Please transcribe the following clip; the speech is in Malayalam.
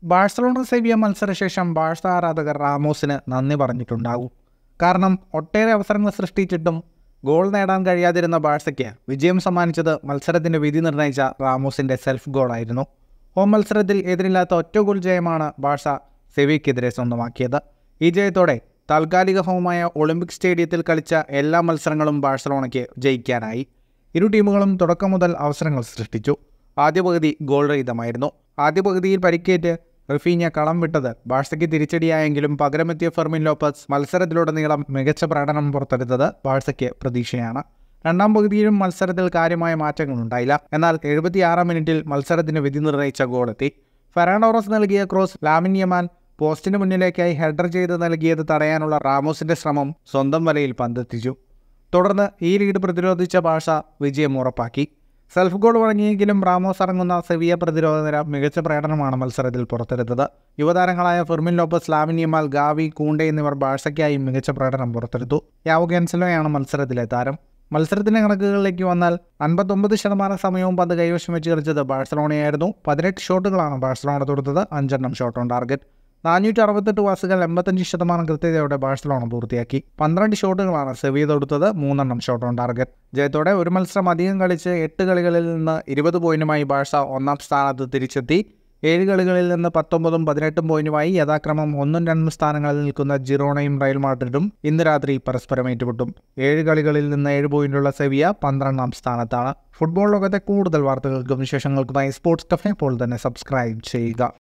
ബാഴ്സലോണ സെവിയ മത്സരശേഷം ബാഴ്സ ആരാധകർ റാമോസിന് നന്ദി പറഞ്ഞിട്ടുണ്ടാകും കാരണം ഒട്ടേറെ അവസരങ്ങൾ സൃഷ്ടിച്ചിട്ടും ഗോൾ നേടാൻ കഴിയാതിരുന്ന ബാഴ്സയ്ക്ക് വിജയം സമ്മാനിച്ചത് മത്സരത്തിന്റെ വിധി നിർണ്ണയിച്ച റാമോസിന്റെ സെൽഫ് ഗോളായിരുന്നു ഹോം മത്സരത്തിൽ എതിരില്ലാത്ത ഒറ്റ ഗോൾ ജയമാണ് ബാഴ്സ സെവിയയ്ക്കെതിരെ സ്വന്തമാക്കിയത് ഈ ജയത്തോടെ താൽക്കാലിക ഹോമായ ഒളിമ്പിക് സ്റ്റേഡിയത്തിൽ കളിച്ച എല്ലാ മത്സരങ്ങളും ബാഴ്സലോണയ്ക്ക് ജയിക്കാനായി ഇരു ടീമുകളും തുടക്കം മുതൽ അവസരങ്ങൾ സൃഷ്ടിച്ചു ആദ്യ പകുതി ഗോൾ രഹിതമായിരുന്നു ആദ്യ പകുതിയിൽ പരിക്കേറ്റ് റഫീഞ്ഞ കളം വിട്ടത് ബാഴ്സയ്ക്ക് തിരിച്ചടിയായെങ്കിലും പകരമെത്തിയ ഫെർമിൻ ലോപ്പസ് മത്സരത്തിലുടനീളം മികച്ച പ്രകടനം പുറത്തെടുത്തത് ബാഴ്സയ്ക്ക് പ്രതീക്ഷയാണ് രണ്ടാം പകുതിയിലും മത്സരത്തിൽ കാര്യമായ മാറ്റങ്ങളുണ്ടായില്ല എന്നാൽ എഴുപത്തിയാറാം മിനിറ്റിൽ മത്സരത്തിന് വിധി നിർണ്ണയിച്ച ഗോളെത്തി ഫെറാഡോറസ് നൽകിയ ക്രോസ് ലാമിന്യമാൻ പോസ്റ്റിന് മുന്നിലേക്കായി ഹെഡർ ചെയ്ത് നൽകിയത് തടയാനുള്ള റാമോസിന്റെ ശ്രമം സ്വന്തം വലയിൽ പന്തെത്തിച്ചു തുടർന്ന് ഈ ലീഡ് പ്രതിരോധിച്ച ഭാഷ വിജയം ഉറപ്പാക്കി സെൽഫ് ഗോൾ വഴങ്ങിയെങ്കിലും റാമോസ് ഇറങ്ങുന്ന സെവിയ പ്രതിരോധ നിര മികച്ച പ്രകടനമാണ് മത്സരത്തിൽ പുറത്തെടുത്തത് യുവതാരങ്ങളായ Fermin Lopez Lamine Yamal Gavi Kounde എന്നിവർ ബാഴ്സയ്ക്കായി മികച്ച പ്രകടനം പുറത്തെടുത്തു യാവോ ഗെൻസലോയാണ് മത്സരത്തിലെ താരം മത്സരത്തിന്റെ കണക്കുകളിലേക്ക് വന്നാൽ അൻപത്തൊമ്പത് ശതമാനം സമയവും പന്ത് കൈവശം വെച്ച് കളിച്ചത് ബാഴ്സലോണയായിരുന്നു പതിനെട്ട് ഷോട്ടുകളാണ് ബാഴ്സലോണ തൊടുത്തത് അഞ്ചെണ്ണം ഷോട്ട് ഓൺ ടാർഗറ്റ് നാനൂറ്റി അറുപത്തെട്ട് പാസുകൾ എൺപത്തഞ്ച് ശതമാനം കൃത്യതയോടെ ബാഴ്സലോണ പൂർത്തിയാക്കി പന്ത്രണ്ട് ഷോട്ടുകളാണ് സെവിയ തൊടുത്തത് മൂന്നെണ്ണം ഷോട്ട് ഓൺ ടാർഗറ്റ് ജയത്തോടെ ഒരു മത്സരം അധികം കളിച്ച് എട്ട് കളികളിൽ നിന്ന് ഇരുപത് പോയിന്റുമായി ബാഴ്സ ഒന്നാം സ്ഥാനത്ത് തിരിച്ചെത്തി ഏഴ് കളികളിൽ നിന്ന് പത്തൊമ്പതും പതിനെട്ടും പോയിന്റുമായി യഥാക്രമം ഒന്നും രണ്ടും സ്ഥാനങ്ങളിൽ നിൽക്കുന്ന ജിറോണയും റയൽ മാഡ്രിഡും ഇന്ന് രാത്രി പരസ്പരം ഏറ്റുമുട്ടും ഏഴ് കളികളിൽ നിന്ന് ഏഴ് പോയിന്റുള്ള സെവിയ പന്ത്രണ്ടാം സ്ഥാനത്താണ് ഫുട്ബോൾ ലോകത്തെ കൂടുതൽ വാർത്തകൾക്കും വിശേഷങ്ങൾക്കുമായി സ്പോർട്സ് കഫേ ഇപ്പോൾ തന്നെ സബ്സ്ക്രൈബ് ചെയ്യുക